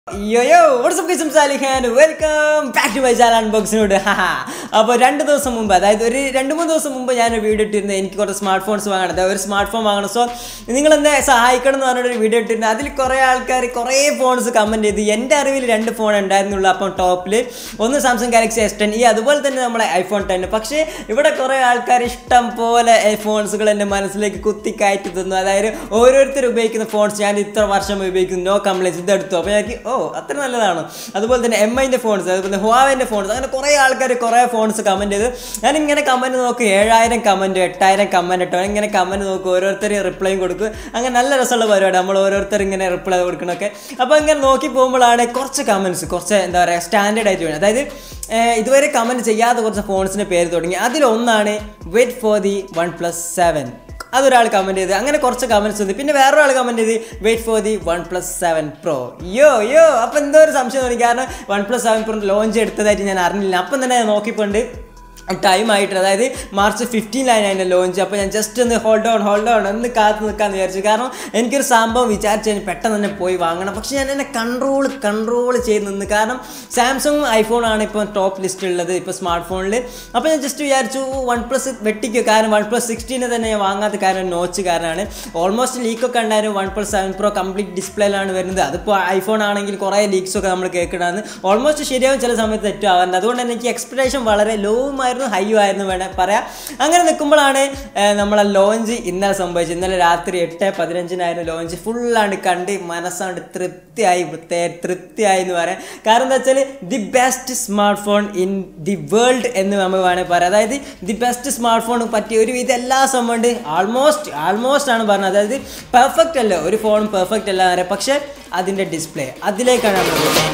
yo-yo WhatsApp guys Salihan welcome back to my channel അൺബോക്സിനോട് അപ്പോൾ രണ്ട് ദിവസം മുമ്പ് അതായത് ഒരു രണ്ട് മൂന്ന് ദിവസം മുമ്പ് ഞാൻ ഒരു വീഡിയോ ഇട്ടിരുന്നത് എനിക്ക് കുറച്ച് സ്മാർട്ട് ഫോൺസ് വാങ്ങണം അതായത് ഒരു സ്മാർട്ട് ഫോൺ വാങ്ങണം സോ നിങ്ങൾ എന്നെ സഹായിക്കണം എന്ന് പറഞ്ഞൊരു വീഡിയോ ഇട്ടിരുന്നത് അതിൽ കുറേ ആൾക്കാർ കുറേ ഫോൺസ് കമൻറ്റ് ചെയ്ത് എൻ്റെ അറിവിൽ രണ്ട് ഫോൺ ഉണ്ടായിരുന്നുള്ളൂ അപ്പം ടോപ്പിൽ ഒന്ന് സാംസങ് ഗാലക്സി എസ് ടെൻ ഈ അതുപോലെ തന്നെ നമ്മുടെ ഐഫോൺ ടെൻ പക്ഷേ ഇവിടെ കുറേ ആൾക്കാർ ഇഷ്ടം പോലെ ഫോൺസുകൾ എൻ്റെ മനസ്സിലേക്ക് കുത്തി കയറ്റി തന്നു അതായത് ഓരോരുത്തർ ഉപയോഗിക്കുന്ന ഫോൺസ് ഞാൻ ഇത്ര വർഷം ഉപയോഗിക്കുന്നു നോ കംപ്ലൈൻസ് ഇതെടുത്തു അപ്പോൾ എനിക്ക് ഓ അത്ര നല്ലതാണ് അതുപോലെ തന്നെ എം ഐൻ്റെ ഫോൺസ് അതുപോലെ ഹുവാവിൻ്റെ ഫോൺസ് അങ്ങനെ കുറേ ആൾക്കാർ കുറേ ഫോൺസ് കമൻറ്റ് ചെയ്ത് ഞാൻ ഇങ്ങനെ കമൻറ്റ് നോക്കും ഏഴായിരം കമൻറ്റ് എട്ടായിരം കമൻറ്റ് ഇട്ടോ ഇങ്ങനെ കമൻറ്റ് നോക്കും ഓരോരുത്തർ റിപ്ലൈയും കൊടുക്കും അങ്ങനെ നല്ല രസമുള്ള പരിപാടി നമ്മൾ ഓരോരുത്തർ ഇങ്ങനെ റിപ്ലൈ കൊടുക്കണമൊക്കെ അപ്പോൾ ഇങ്ങനെ നോക്കി പോകുമ്പോഴാണ് കുറച്ച് കമൻറ്റ്സ് കുറച്ച് എന്താ പറയുക സ്റ്റാൻഡേർഡ് ആയിട്ട് വേണം അതായത് ഏഹ് ഇതുവരെ കമൻറ്റ് ചെയ്യാത്ത കുറച്ച് ഫോൺസിൻ്റെ പേര് തുടങ്ങി അതിലൊന്നാണ് wait for the one plus seven അതൊരാൾ കമൻറ്റ് ചെയ്ത് അങ്ങനെ കുറച്ച് കമൻറ്റ്സ് ഉണ്ട് പിന്നെ വേറൊരാൾ കമൻറ്റ് ചെയ്ത് wait for the one plus seven pro yo yo അപ്പം എന്തോ ഒരു സംശയം തോന്നി കാരണം one plus seven pro launch എടുത്തതായിട്ട് ഞാൻ അറിഞ്ഞില്ല അപ്പം തന്നെ ഞാൻ നോക്കിപ്പോണ്ട് ടൈം ആയിട്ട് അതായത് മാർച്ച് ഫിഫ്റ്റീനിലാണ് അതിൻ്റെ ലോഞ്ച് അപ്പോൾ ഞാൻ ജസ്റ്റ് ഒന്ന് ഹോൾഡ് ഓൺ ഹോൾഡ് ഓൺ ഒന്ന് കാത്ത് നിൽക്കാമെന്ന് വിചാരിച്ചു കാരണം എനിക്കൊരു സംഭവം വിചാരിച്ചു കഴിഞ്ഞ് പെട്ടെന്ന് തന്നെ പോയി വാങ്ങണം പക്ഷേ ഞാൻ എന്നെ കൺട്രോൾ കൺട്രോൾ ചെയ്ത് നിന്ന് കാരണം സാംസങ് ഐഫോണാണ് ഇപ്പോൾ ടോപ്പ് ലിസ്റ്റിലുള്ളത് ഇപ്പോൾ സ്മാർട്ട് ഫോണിൽ അപ്പോൾ ഞാൻ ജസ്റ്റ് വിചാരിച്ചു വൺ പ്ലസ് വെട്ടിക്കുക കാരണം വൺ പ്ലസ് സിക്സ്റ്റീനെ തന്നെ ഞാൻ വാങ്ങാത്ത കാരണം നോച്ച് കാരണമാണ് ഓൾമോസ്റ്റ് ലീക്കൊക്കെ ഉണ്ടായിരുന്നു one plus seven pro complete ഡിസ്പ്ലേയിലാണ് വരുന്നത് അതിപ്പോൾ ഐഫോൺ ആണെങ്കിൽ കുറേ ലീക്സൊക്കെ നമ്മൾ കേൾക്കണമെന്ന് ഓൾമോസ്റ്റ് ശരിയാവും ചില സമയത്ത് തെറ്റുമാവാറുണ്ട് അതുകൊണ്ട് തന്നെ എനിക്ക് എക്സ്പെക്ടേഷൻ വളരെ ലോവുമായിരുന്നു ആയിരുന്നു ഹൈ ആയിരുന്നു വേണം പറയാം അങ്ങനെ നിൽക്കുമ്പോഴാണ് നമ്മളെ ലോഞ്ച് ഇന്നലെ സംഭവിച്ചത് ഇന്നലെ രാത്രി എട്ട് പതിനഞ്ചിനായിരുന്നു ലോഞ്ച് ഫുള്ളാണ്ട് കണ്ട് മനസ്സാണ്ട് തൃപ്തിയായി തൃപ്തിയായി എന്ന് പറയാം കാരണം എന്താ വെച്ചാൽ the best smart phone in the world എന്ന് നമ്മൾ വേണമെങ്കിൽ പറയാം അതായത് ദി ബെസ്റ്റ് സ്മാർട്ട് ഫോൺ പറ്റിയ ഒരു ഇത് എല്ലാ സംഭവം ഉണ്ട് ആൾമോസ്റ്റ് ആൾമോസ്റ്റ് ആണ് പറഞ്ഞത് അതായത് പെർഫെക്റ്റ് അല്ല ഒരു ഫോണും പെർഫെക്റ്റ് അല്ല എന്ന് പറയാം പക്ഷേ അതിൻ്റെ ഡിസ്പ്ലേ അതിലേക്കാണ് നമ്മൾ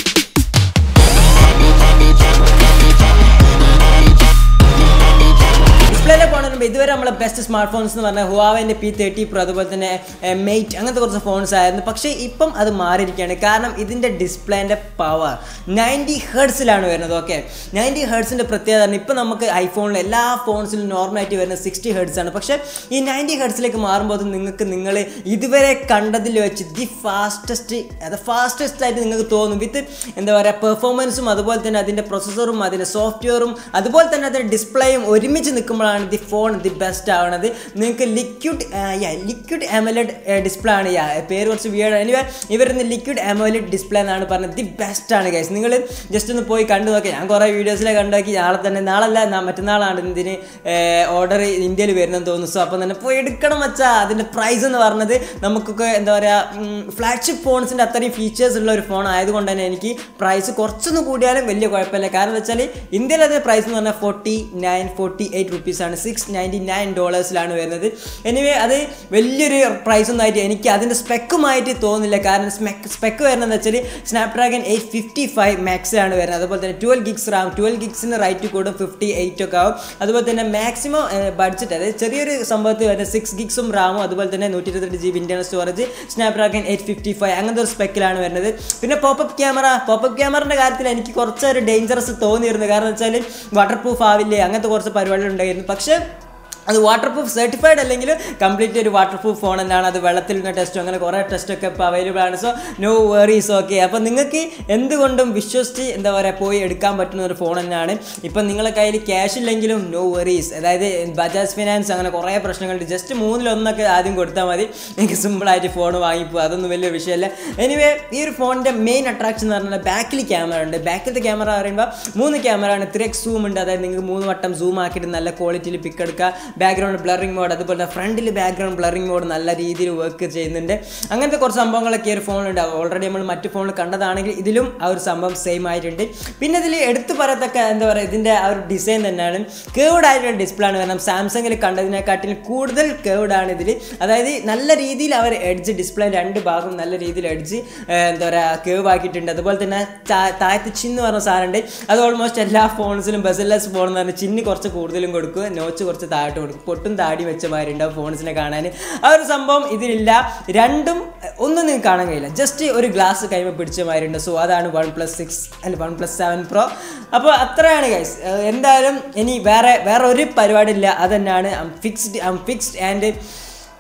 ഡിസ്പ്ലേയിലെ പോകണമെങ്കിൽ ഇതുവരെ നമ്മളെ ബെസ്റ്റ് സ്മാർട്ട് ഫോൺസ് എന്ന് പറഞ്ഞാൽ ഹുവാവിൻ്റെ പി തേർട്ടി പ്രോ അതുപോലെ തന്നെ മെയ്റ്റ് അങ്ങനത്തെ കുറച്ച് ഫോൺസ് ആയിരുന്നു പക്ഷേ ഇപ്പം അത് മാറിയിരിക്കുകയാണ് കാരണം ഇതിൻ്റെ ഡിസ്പ്ലേൻ്റെ പവർ നയൻറ്റി ഹെർട്സിലാണ് വരുന്നത് ഓക്കെ നയൻറ്റി ഹെർട്സിൻ്റെ പ്രത്യേകത ഇപ്പം നമുക്ക് ഐഫോണിൽ എല്ലാ ഫോൺസിലും നോർമലായിട്ട് വരുന്നത് സിക്സ്റ്റി ഹെർട്സ് ആണ് പക്ഷേ ഈ നയൻറ്റി ഹെർട്സിലേക്ക് മാറുമ്പോൾ അത് നിങ്ങൾക്ക് നിങ്ങൾ ഇതുവരെ കണ്ടതിൽ വെച്ച് ദി ഫാസ്റ്റസ്റ്റ് അത് ഫാസ്റ്റസ്റ്റ് ആയിട്ട് നിങ്ങൾക്ക് തോന്നും വിത്ത് എന്താ പറയുക പെർഫോമൻസും അതുപോലെ തന്നെ അതിൻ്റെ പ്രൊസസ്സറും അതിൻ്റെ സോഫ്റ്റ്വെയറും അതുപോലെ തന്നെ അതിൻ്റെ ഡിസ്പ്ലേയും ഒരുമിച്ച് നിൽക്കുമ്പോഴാണ് ദി ഫോൺ ദി ബെസ്റ്റ് ആവണത് നിങ്ങൾക്ക് ലിക്വിഡ് ലിക്വിഡ് എമലഡ് ഡിസ്പ്ലേ ആണ് യാ പേര് കുറച്ച് വിയേഡ് എനിവേ ഇവരിന്ന് ലിക്വിഡ് എമോലഡ് ഡിസ്പ്ലേ എന്നാണ് പറഞ്ഞത് ദി ബെസ്റ്റ് ആണ് ഗൈസ് നിങ്ങൾ ജസ്റ്റ് ഒന്ന് പോയി കണ്ടു നോക്കി ഞാൻ കുറേ വീഡിയോസിലെ കണ്ടു നോക്കി നാളെ തന്നെ നാളല്ല മറ്റന്നാളാണ് ഇതിന് ഓർഡർ ഇന്ത്യയിൽ വരുന്നെന്ന് തോന്നുന്നു സോ അപ്പം തന്നെ പോയി എടുക്കണം വെച്ചാൽ അതിൻ്റെ പ്രൈസ് എന്ന് പറഞ്ഞത് നമുക്കൊക്കെ എന്താ പറയുക ഫ്ലാഗ്ഷിപ്പ് ഫോൺസിൻ്റെ അത്രയും ഫീച്ചേഴ്സ് ഉള്ള ഒരു ഫോൺ ആയതുകൊണ്ട് തന്നെ എനിക്ക് പ്രൈസ് കുറച്ചൊന്ന് കൂടിയാലും വലിയ കുഴപ്പമില്ല കാരണം വെച്ചാൽ ഇന്ത്യയിൽ അതിൻ്റെ പ്രൈസ് എന്ന് പറഞ്ഞാൽ forty nine forty eight rupees ആണ് സിക്സ് നയൻറ്റി നയൻ ഡോളേഴ്സിലാണ് വരുന്നത് എനിവേ അത് വലിയൊരു പ്രൈസ് ഒന്നും ആയിട്ട് എനിക്ക് അതിൻ്റെ സ്പെക്കുമായിട്ട് തോന്നുന്നില്ല കാരണം സ്പെക്ക് സ്പെക്ക് വരുന്നതെന്ന് വെച്ചാൽ സ്നാപ്ഡ്രാഗൺ എയ്റ്റ് ഫിഫ്റ്റി ഫൈവ് മാക്സിലാണ് വരുന്നത് അതുപോലെ തന്നെ ട്വൽവ് ഗിക്സ് റാം ട്വൽവ് ഗിക്സിന് റൈറ്റ് കൂടും ഫിഫ്റ്റി എയ്റ്റ് ഒക്കെ ആവും അതുപോലെ തന്നെ മാക്സിമം ബഡ്ജറ്റ് അതായത് ചെറിയൊരു സംഭവത്തിൽ വരുന്ന സിക്സ് ഗിക്സും റാമും അതുപോലെ തന്നെ നൂറ്റി ഇരുപത്തെട്ട് G B internal storage Snapdragon eight fifty five അങ്ങനത്തെ ഒരു സ്പെക്കിലാണ് വരുന്നത് പിന്നെ പോപ്പപ്പ് ക്യാമറ പോപ്പപ്പ് ക്യാമറയുടെ കാര്യത്തിൽ എനിക്ക് കുറച്ചൊരു ഡേഞ്ചറസ് തോന്നിയിരുന്നു കാരണം വെച്ചാൽ വാട്ടർ പ്രൂഫ് ആവില്ലേ അങ്ങനത്തെ കുറച്ച് പരിപാടികൾ ഉണ്ടായിരുന്നു പക്ഷേ അത് വാട്ടർ പ്രൂഫ് സർട്ടിഫൈഡ് അല്ലെങ്കിൽ കംപ്ലീറ്റ് ഒരു വാട്ടർ പ്രൂഫ് ഫോൺ തന്നെയാണ് അത് വെള്ളത്തിലുള്ള ടെസ്റ്റും അങ്ങനെ കുറേ ടെസ്റ്റൊക്കെ ഇപ്പോൾ അവൈലബിൾ ആണ് സോ നോ വെറീസ് ഓക്കെ അപ്പോൾ നിങ്ങൾക്ക് എന്തുകൊണ്ടും വിശ്വസിച്ച് എന്താ പറയുക പോയി എടുക്കാൻ പറ്റുന്ന ഒരു ഫോൺ തന്നെയാണ് ഇപ്പം നിങ്ങളുടെ കയ്യിൽ ക്യാഷ് ഇല്ലെങ്കിലും നോ വെറീസ് അതായത് ബജാജ് ഫിനാൻസ് അങ്ങനെ കുറേ പ്രശ്നങ്ങളുണ്ട് ജസ്റ്റ് മൂന്നിലൊന്നൊക്കെ ആദ്യം കൊടുത്താൽ മതി നിങ്ങൾക്ക് സിമ്പിളായിട്ട് ഫോൺ വാങ്ങിപ്പോ അതൊന്നും വലിയ വിഷയമല്ല എനിവേ ഈ ഒരു ഫോണിൻ്റെ മെയിൻ അട്രാക്ഷൻ എന്ന് പറഞ്ഞാൽ ബാക്കിൽ ക്യാമറ ഉണ്ട് ബാക്കിലത്തെ ക്യാമറ പറയുമ്പോൾ മൂന്ന് ക്യാമറ ആണ് ത്രീ എക്സ് സൂം ഉണ്ട് അതായത് നിങ്ങൾക്ക് മൂന്ന് വട്ടം സൂം ആക്കിയിട്ട് നല്ല ക്വാളിറ്റിയിൽ പിക്ക് എടുക്കുക ബാക്ക്ഗ്രൗണ്ട് ബ്ലറിംഗ് മോഡ് അതുപോലെ ഫ്രണ്ടിൽ ബാക്ക്ഗ്രൗണ്ട് ബ്ലറിംഗ് മോഡ് നല്ല രീതിയിൽ വർക്ക് ചെയ്യുന്നുണ്ട് അങ്ങനത്തെ കുറച്ച് സംഭവങ്ങളൊക്കെ ഒരു ഫോണിലുണ്ട് ഓൾറെഡി നമ്മൾ മറ്റു ഫോണിൽ കണ്ടതാണെങ്കിൽ ഇതിലും ആ ഒരു സംഭവം സെയിം ആയിട്ടുണ്ട് പിന്നെ ഇതിൽ എടുത്തു പറയത്തക്ക എന്താ പറയുക ഇതിൻ്റെ ആ ഒരു ഡിസൈൻ തന്നെയാണ് കേർഡ് ആയിട്ടുള്ള ഡിസ്പ്ലേ ആണ് കാരണം സാംസങ്ങിൽ കണ്ടതിനെക്കാട്ടിലും കൂടുതൽ കേർഡ് ആണ് ഇതിൽ അതായത് നല്ല രീതിയിൽ അവർ എഡ്ജ് ഡിസ്പ്ലേ രണ്ട് ഭാഗം നല്ല രീതിയിൽ എഡ്ജ് എന്താ പറയുക കേവ് ആക്കിയിട്ടുണ്ട് അതുപോലെ തന്നെ താഴത്ത് ചിന്ന് പറഞ്ഞ സാധനമുണ്ട് അത് ഓൾമോസ്റ്റ് എല്ലാ ഫോൺസിലും ബസലെസ് ഫോൺ എന്ന് പറഞ്ഞാൽ ചിന്ന് കുറച്ച് കൂടുതലും കൊടുക്കും നോച്ച് കുറച്ച് താഴോട്ട് കൊടുക്കും പൊട്ടും താടി വെച്ച മാതിരി ഉണ്ടാവും ഫോൺസിനെ കാണാൻ ആ ഒരു സംഭവം ഇതിലില്ല രണ്ടും ഒന്നും നിങ്ങൾക്ക് കാണാൻ കഴിയില്ല ജസ്റ്റ് ഒരു ഗ്ലാസ് കൈമ പിടിച്ച മാതിരി ഉണ്ട് സോ അതാണ് വൺ പ്ലസ് സിക്സ് അല്ല വൺ പ്ലസ് സെവൻ പ്രോ അപ്പോൾ അത്രയാണ് ഗൈസ് എന്തായാലും ഇനി വേറെ വേറെ ഒരു പരിപാടി ഇല്ല അത് തന്നെയാണ് fixed fixed and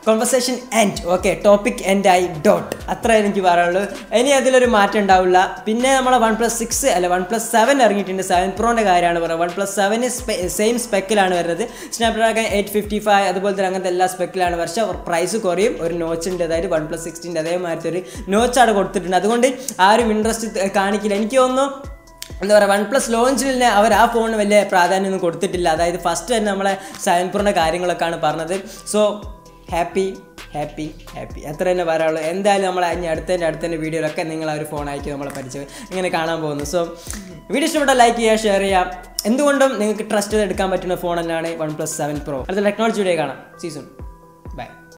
conversation end okay topic end ആയി ഡോട്ട് അത്ര എനിക്ക് പറയാനുള്ളൂ ഇനി അതിലൊരു മാറ്റം ഉണ്ടാവില്ല പിന്നെ നമ്മളെ വൺ പ്ലസ് സിക്സ് അല്ല വൺ പ്ലസ് സെവൻ ഇറങ്ങിയിട്ടുണ്ട് സെവൻ പ്രോൻ്റെ കാര്യമാണ് പറയുന്നത് വൺ പ്ലസ് സെവന് സെയിം സ്പെക്കിലാണ് വരുന്നത് സ്നാപ്ഡ്രാഗൺ എയ്റ്റ് ഫിഫ്റ്റി ഫൈവ് അതുപോലെ തന്നെ അങ്ങനത്തെ എല്ലാ സ്പെക്കിലാണ് പക്ഷേ പ്രൈസ് കുറയും ഒരു നോച്ചിൻ്റെ അതായത് വൺ പ്ലസ് സിക്സ്റ്റിൻ്റെ അതേമാതിരത്തെ ഒരു നോച്ചാണ് കൊടുത്തിട്ടുണ്ട് അതുകൊണ്ട് ആരും ഇൻട്രസ്റ്റ് കാണിക്കില്ല എനിക്ക് തോന്നുന്നു എന്താ പറയുക വൺ പ്ലസ് ലോഞ്ചിൽ തന്നെ അവർ ആ ഫോണിന് വലിയ പ്രാധാന്യമൊന്നും കൊടുത്തിട്ടില്ല അതായത് ഫസ്റ്റ് തന്നെ നമ്മളെ സെവൻ പ്രോൻ്റെ കാര്യങ്ങളൊക്കെയാണ് പറഞ്ഞത് സോ ഹാപ്പി ഹാപ്പി ഹാപ്പി അത്ര തന്നെ പറയാനുള്ളൂ എന്തായാലും നമ്മൾ ഇനി അടുത്തതിൻ്റെ അടുത്തതിൻ്റെ വീഡിയോയിലൊക്കെ നിങ്ങൾ ആ ഒരു ഫോൺ അയക്കി നമ്മളെ പരിചയം ഇങ്ങനെ കാണാൻ പോകുന്നു സോ വീഡിയോ ഇഷ്ടപ്പെട്ടാൽ ലൈക്ക് ചെയ്യുക ഷെയർ ചെയ്യാം എന്തുകൊണ്ടും നിങ്ങൾക്ക് ട്രസ്റ്റ് ചെയ്ത് എടുക്കാൻ പറ്റുന്ന ഫോൺ തന്നെയാണ് വൺ പ്ലസ് സെവൻ പ്രോ അടുത്ത ടെക്നോളജി വീഡിയോ കാണാം സീസൺ